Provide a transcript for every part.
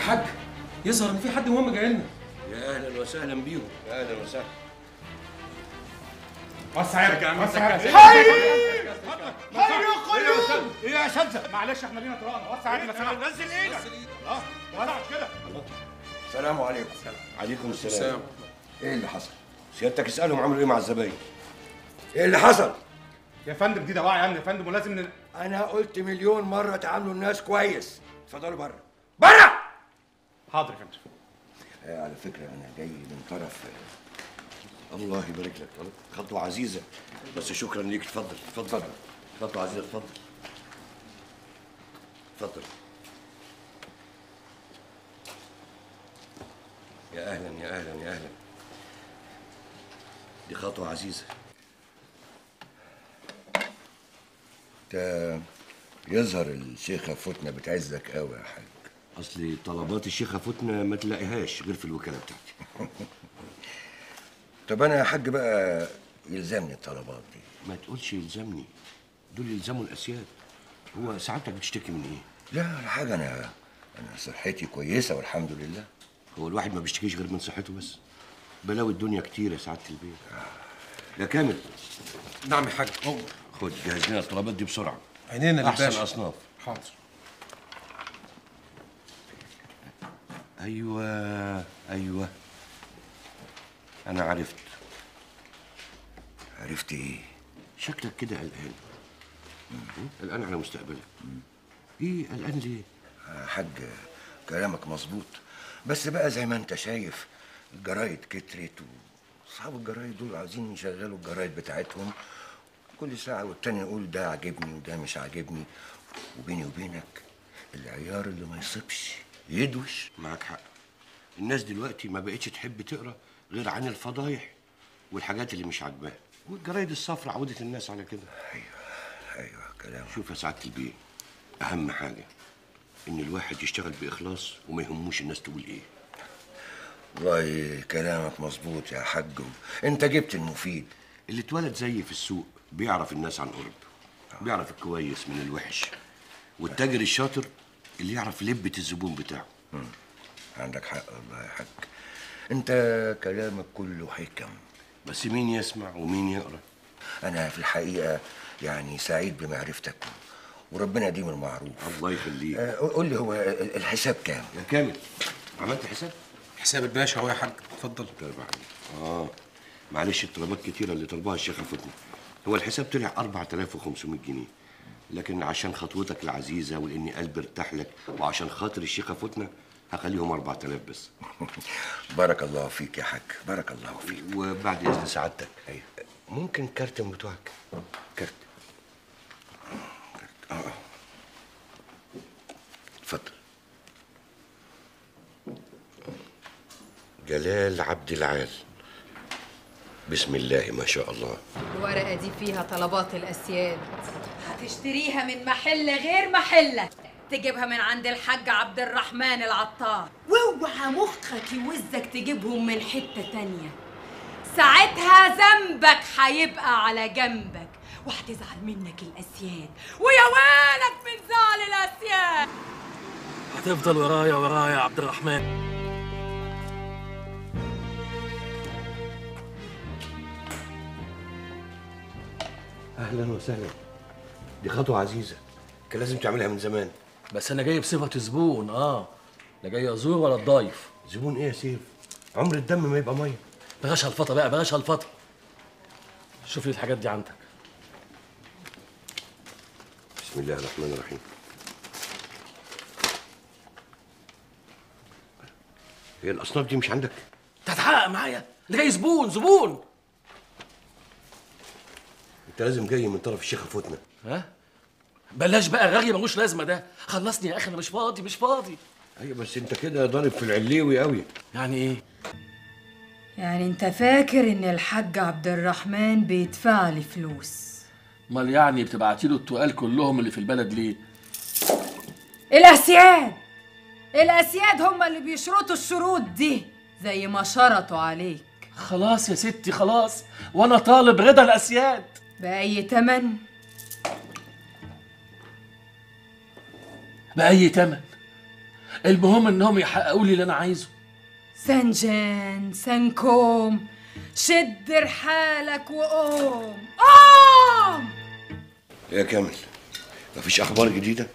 حاج يظهر ان في حد مهم جاي لنا يا اهلا وسهلا بيهم يا اهلا وسهلا وسع يا وسع يا حي ايه يا اساتذه معلش احنا لينا طرقنا وسع يا سلام نزل ايدك اه ولعت كده السلام عليكم عليكم السلام ايه اللي حصل؟ سيادتك اسالهم عملوا ايه مع الزباين ايه اللي حصل يا فندم دي دواعي امن يا فندم ولازم ن... انا قلت مليون مره تعاملوا الناس كويس اتفضلوا بره بره حاضر يا فندم آه على فكره انا جاي من طرف الله يبارك لك خطوه عزيزه بس شكرا ليك اتفضل اتفضل خطوه عزيزه اتفضل اتفضل يا اهلا يا اهلا يا اهلا دي خطوه عزيزه انت يظهر الشيخة فتنة بتعزك قوي يا حاج اصل طلبات الشيخه فتنه ما تلاقيهاش غير في الوكاله بتاعتي طب انا يا حاج بقى يلزمني الطلبات دي ما تقولش يلزمني دول يلزموا الاسياد هو سعادتك بتشتكي من ايه لا ولا حاجة انا انا صحتي كويسة والحمد لله هو الواحد ما بيشتكيش غير من صحته بس بلاوي الدنيا كتير يا سعاده البيت يا كامل نعم يا حاج خد جهز لنا الطلبات دي بسرعه عينينا احسن للباشا اصناف حاضر ايوه ايوه انا عرفت عرفت ايه شكلك كده قلقان قلقان على مستقبلك ايه قلقان ليه يا حاج كلامك مظبوط بس بقى زي ما انت شايف الجرايد كترت واصحاب الجرايد دول عايزين يشغلوا الجرايد بتاعتهم كل ساعة والتانية يقول ده عاجبني وده مش عاجبني وبيني وبينك العيار اللي ما يصيبش يدوش معاك حق الناس دلوقتي ما بقتش تحب تقرا غير عن الفضايح والحاجات اللي مش عاجباها والجرايد الصفراء عودت الناس على كده ايوه كلامك شوف يا سعاده البيه اهم حاجه ان الواحد يشتغل باخلاص وما يهموش الناس تقول ايه والله كلامك مظبوط يا حاج انت جبت المفيد اللي اتولد زيي في السوق بيعرف الناس عن قرب بيعرف الكويس من الوحش والتاجر الشاطر اللي يعرف لبة الزبون بتاعه عندك حق والله يا حاج انت كلامك كله حكم بس مين يسمع ومين يقرا انا في الحقيقه يعني سعيد بمعرفتك وربنا يديم المعروف الله يخليك آه، قول لي هو ال- الحساب كام يا كامل عملت حساب حساب الباشا اهو يا حاج اتفضل طيب يا حبيبي. اه معلش الطلبات كتيره اللي طلبها الشيخه فتني هو الحساب طلع 4500 جنيه لكن عشان خطوتك العزيزه ولاني قلبي ارتاح لك وعشان خاطر الشيخه فتنه هخليهم 4000 بس بارك الله فيك يا حاج بارك الله فيك وبعد اذن سعادتك ممكن كارت من بتوعك كارت اه آه. اتفضل جلال عبد العال بسم الله ما شاء الله الورقة دي فيها طلبات الأسياد هتشتريها من محل غير محلك تجيبها من عند الحاج عبد الرحمن العطار واوعى مخك يوزك تجيبهم من حتة تانية ساعتها ذنبك هيبقى على جنبك وهتزعل منك الأسياد ويا ويلك من زعل الأسياد هتفضل ورايا ورايا يا عبد الرحمن اهلا وسهلا دي خطوه عزيزه كان لازم تعملها من زمان بس انا جاي بصفة زبون اه لا جاي ازور ولا الضيف زبون ايه يا سيف عمر الدم ما يبقى ميه بلاش هالفطه بقى بلاش هالفطه شوف لي الحاجات دي عندك بسم الله الرحمن الرحيم هي الاصناف دي مش عندك انت هتحقق معايا انا جاي زبون زبون انت لازم جاي من طرف الشيخه فتنه ها بلاش بقى غري ملوش لازمه ده خلصني يا اخي انا مش فاضي مش فاضي ايوه بس انت كده ضارب في العليوي قوي يعني ايه يعني انت فاكر ان الحاج عبد الرحمن بيدفع لي فلوس امال يعني بتبعتي له التقال كلهم اللي في البلد ليه الأسياد الأسياد هم اللي بيشرطوا الشروط دي زي ما شرطوا عليك خلاص يا ستي خلاص وانا طالب رضا الاسياد بأي تمن باي تمن المهم انهم يحققوا لي اللي انا عايزه سنجان سنكوم شد رحالك وقوم قوم يا كامل مفيش اخبار جديده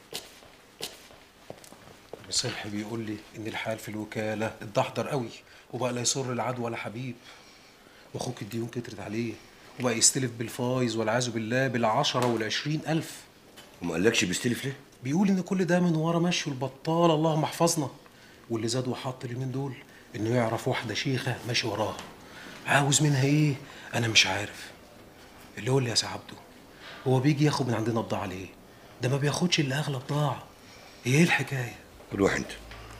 صلحي بيقول لي ان الحال في الوكاله اتدحضر قوي وبقى لا يسر العدو ولا حبيب واخوك الديون كترت عليه وبقى يستلف بالفايز والعياذ بالله بالعشرة والعشرين ألف وما قالكش بيستلف ليه بيقول إن كل ده من ورا مشي البطال اللهم احفظنا واللي زاد وحط اليومين دول إنه يعرف واحدة شيخة ماشي وراها عاوز منها إيه أنا مش عارف اللي هو اللي يا سي عبده هو بيجي ياخد من عندنا بضاعة ليه ده ما بياخدش إلا أغلى بضاعة إيه الحكاية روح انت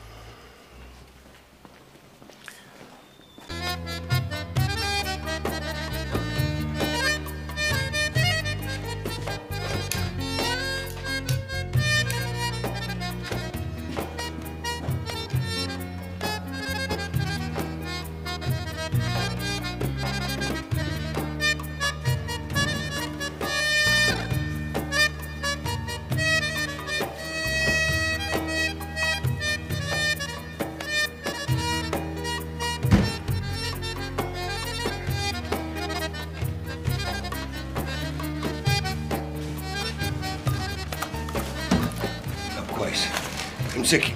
طب كويس امسكي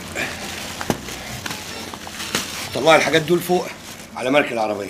طلعي الحاجات دول فوق على مركب العربيه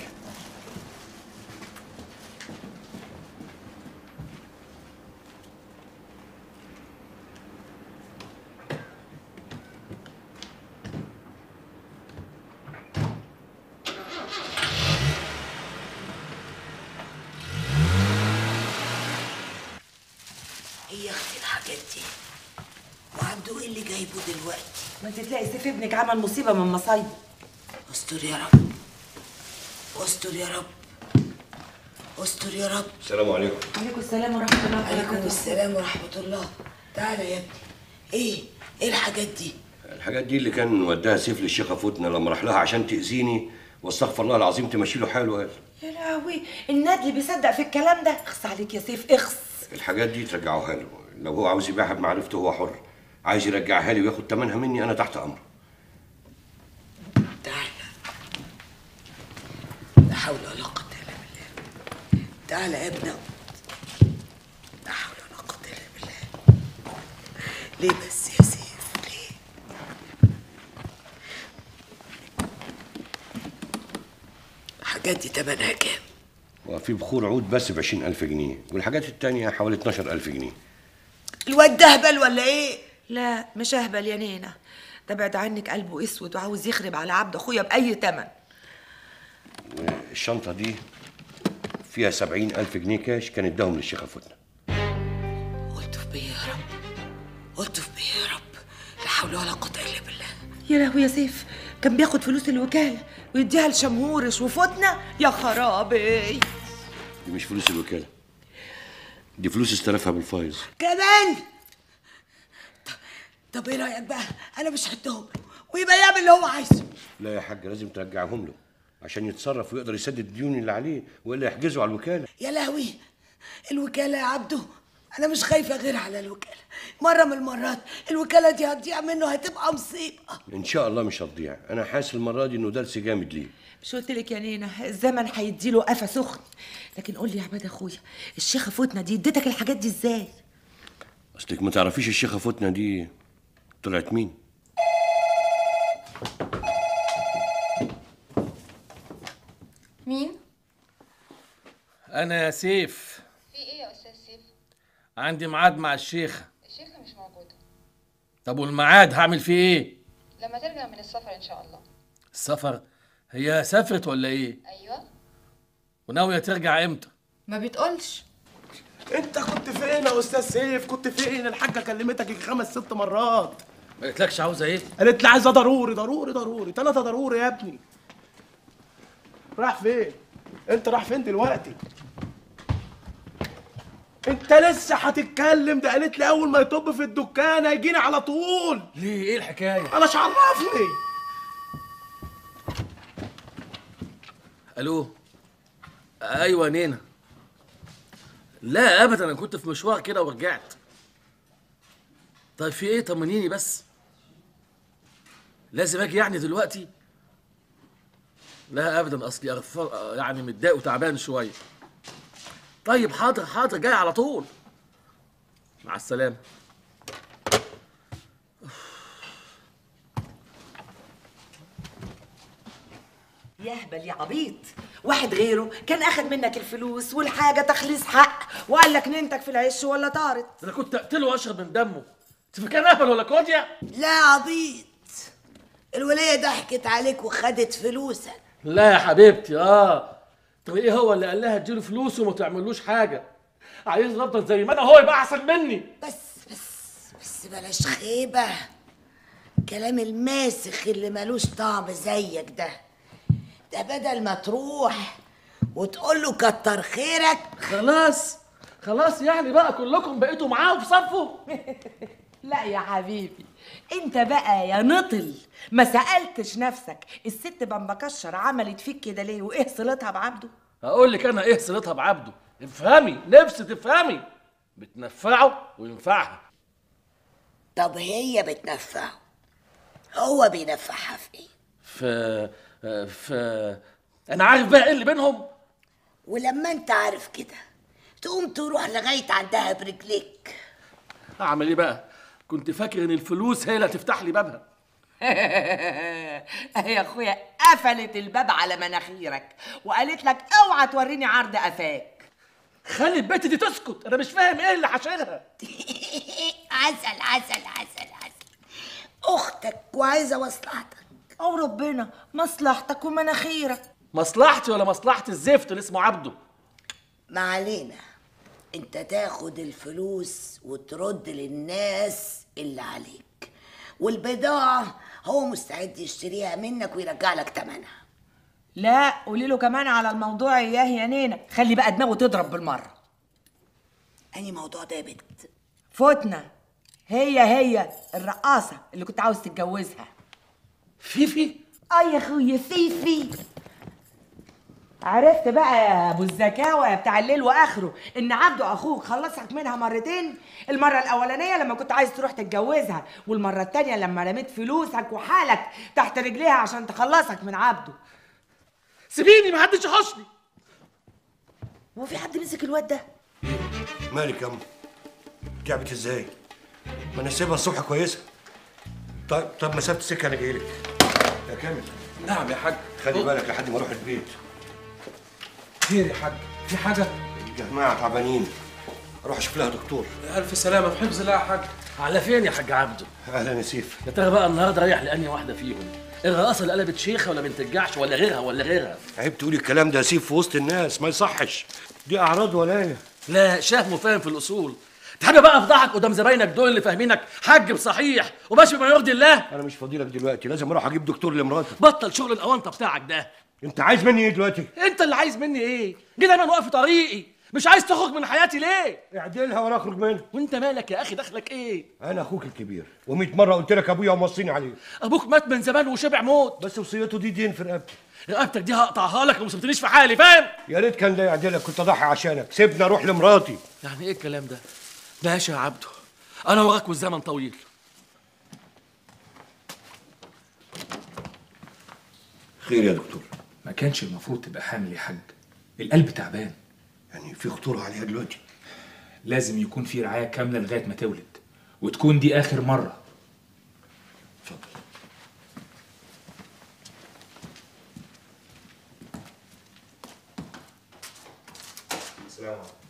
ايه يا اختي الحاجات دي وعبده ايه اللي جايبه دلوقتي ما انت تلاقي سيف ابنك عمل مصيبه من مصايبه استر يا رب استر يا رب استر يا رب السلام عليكم عليكم السلام ورحمه الله عليكم وبركاته السلام ورحمة الله تعالى يا ابني ايه ايه الحاجات دي الحاجات دي اللي كان وداها سيف للشيخه فتنه لما راح لها عشان تاذيني واستغفر الله العظيم تمشي له حاله قال يا لهوي الندل بيصدق في الكلام ده اخص عليك يا سيف اخص الحاجات دي ترجعوها له لو هو عاوز يبيعها بمعرفته هو حر عايز يرجعها لي وياخد ثمنها مني انا تحت امره تعالى لا حول ولا قوة إلا بالله تعالى يا ابني لا حول ولا قوة إلا بالله ليه بس يا سيف ليه الحاجات دي تمنها كام وفي بخور عود بس ب 20000 جنيه والحاجات التانية حوالي 12000 جنيه الواد ده هبل ولا ايه لا مش اهبل يا نينا ده بعد عنك قلبه اسود وعاوز يخرب على عبد اخويا باي تمن الشنطة دي فيها 70000 جنيه كاش كان اداهم للشيخة فتنة قلت في بيه يا رب قلت في بيه يا رب لا حول ولا قوة إلا بالله يا لهوي يا سيف كان بياخد فلوس الوكاله ويديها لشمهورش وفتنه يا خرابي دي مش فلوس الوكالة دي فلوس استلفها بالفايز كمان طب, طب ايه رايك بقى انا مش هديهم له ويبقى يعمل اللي هو عايزه لا يا حاج لازم ترجعهم له عشان يتصرف ويقدر يسدد الديون اللي عليه والا يحجزوا على الوكالة يا لهوي الوكاله يا عبده انا مش خايفه غير على الوكاله مره من المرات الوكاله دي هتضيع منه هتبقى مصيبه ان شاء الله مش هتضيع انا حاسس المرة دي انه درس جامد ليه مش قلت لك يا نينا الزمن هيديله قفا سخن لكن قول لي يا عباد اخويا الشيخه فتنه دي اديتك الحاجات دي ازاي اصلك ما تعرفيش الشيخة فتنة دي طلعت مين مين؟ انا يا سيف في ايه يا استاذ سيف؟ عندي ميعاد مع الشيخه الشيخة مش موجودة طب والميعاد هعمل فيه ايه لما ترجع من السفر ان شاء الله السفر هي سافرت ولا ايه ايوه وناويه ترجع امتى ما بتقولش انت كنت فين يا استاذ سيف كنت فين الحاجه كلمتك يجي خمس ست مرات ما قلتلكش عاوزه ايه قالت لي عايزه ضروري ضروري ضروري ثلاثه ضروري يا ابني راح فين انت راح فين دلوقتي انت لسه هتتكلم ده قالت لي اول ما يطب في الدكان هيجيني على طول ليه ايه الحكايه انا مش عرفني الو ايوه نينا لا ابدا انا كنت في مشوار كده ورجعت طيب في ايه طمنيني بس لازم اجي يعني دلوقتي لا ابدا اصلي أغفر يعني متضايق وتعبان شويه طيب حاضر حاضر جاي على طول مع السلامه يهبل يا عبيط واحد غيره كان اخد منك الفلوس والحاجه تخليص حق وقال لك ننتك في العش ولا طارت انا كنت اقتله واشرب من دمه انت فاكر اهبل ولا كوديا لا عبيط الولية ضحكت عليك وخدت فلوسك لا يا حبيبتي اه طب ايه هو اللي قال لها اديله فلوس وما تعملوش حاجه عايز افضل زي ما انا هو يبقى احسن مني بس بس بس بلاش خيبة كلام الماسخ اللي ملوش طعم زيك ده ده بدل ما تروح وتقول له كتر خيرك خلاص خلاص يعني بقى كلكم بقيتوا معاه في صفه لا يا حبيبي انت بقى يا نطل ما سالتش نفسك الست بمبكشر عملت فيك كده ليه وايه صلتها بعبده هقول لك انا ايه صلتها بعبده افهمي نفسي تفهمي بتنفعه وينفعها طب هي بتنفعه هو بينفعها في ايه ف ف انا عارف بقى ايه اللي بينهم ولما انت عارف كده تقوم تروح لغاية عندها برجليك اعمل ايه بقى كنت فاكر ان الفلوس هي اللي هتفتح لي بابها يا اخويا قفلت الباب على مناخيرك وقالت لك اوعى توريني عرض قفاك خلي البت دي تسكت انا مش فاهم ايه اللي حاشرها عسل عسل عسل عسل اختك وعايزه مصلحتك او ربنا مصلحتك ومناخيرك مصلحتي ولا مصلحه الزفت اللي اسمه عبده ما علينا انت تاخد الفلوس وترد للناس اللي عليك والبضاعة هو مستعد يشتريها منك ويرجع لك تمنها لا قولي له كمان على الموضوع اياه يا نينا خلي بقى دماغه تضرب بالمره اني موضوع ده يا بنت فتنة هي هي الرقاصة اللي كنت عاوز تتجوزها فيفي اه يا اخويا فيفي عرفت بقى يا ابو الزكاوة يا بتاع الليل واخره ان عبده اخوك خلصك منها مرتين المره الاولانيه لما كنت عايز تروح تتجوزها والمره التانيه لما رميت فلوسك وحالك تحت رجليها عشان تخلصك من عبده سيبيني ما حدش يحوشني هو في حد مسك الواد ده مالك يا أم تعبت ازاي؟ ما انا سيبها الصبح كويسه طيب طب مسافه السكه انا جاي لك يا كامل نعم يا حاج خلي بالك لحد ما اروح البيت خير يا حاج في حاجه الجماعه تعبانين اروح اشوف لها دكتور الف سلامه في حفظ الله يا حاج على فين يا حاج عبده اهلا يا سيف يا ترى بقى النهارده رايح لاني واحده فيهم الرقاصه اللي قلبت شيخه ولا بنت الجعش ولا غيرها ولا غيرها عيب تقولي الكلام ده يا سيف في وسط الناس ما يصحش دي اعراض ولايه لا شهم وفاهم في الاصول تحب بقى افضحك قدام زباينك دول اللي فاهمينك حج بصحيح وماشي بما يرضي الله انا مش فاضيلك دلوقتي لازم اروح اجيب دكتور لمراتي بطل شغل الاونطه بتاعك ده انت عايز مني ايه دلوقتي انت اللي عايز مني ايه جه دايما واقف في طريقي مش عايز تخرج من حياتي ليه اعدلها وانا اخرج منها وانت مالك يا اخي دخلك ايه انا اخوك الكبير و100 مره قلت لك ابويا وموصيني عليه ابوك مات من زمان وشبع موت بس وصيته دي دين في رقبتي رقبتك دي هقطعها لك وما سبتنيش في حالي فاهم يا ريت كان ده يعدلك كنت اضحي عشانك سيبني اروح لمراتي يعني ايه الكلام ده ماشي يا عبده انا وراك والزمن طويل خير يا دكتور ما كانش المفروض تبقى حامل يا حاج القلب تعبان يعني في خطوره عليها دلوقتي لازم يكون في رعاية كاملة لغاية ما تولد وتكون دي آخر مرة اتفضل السلام عليكم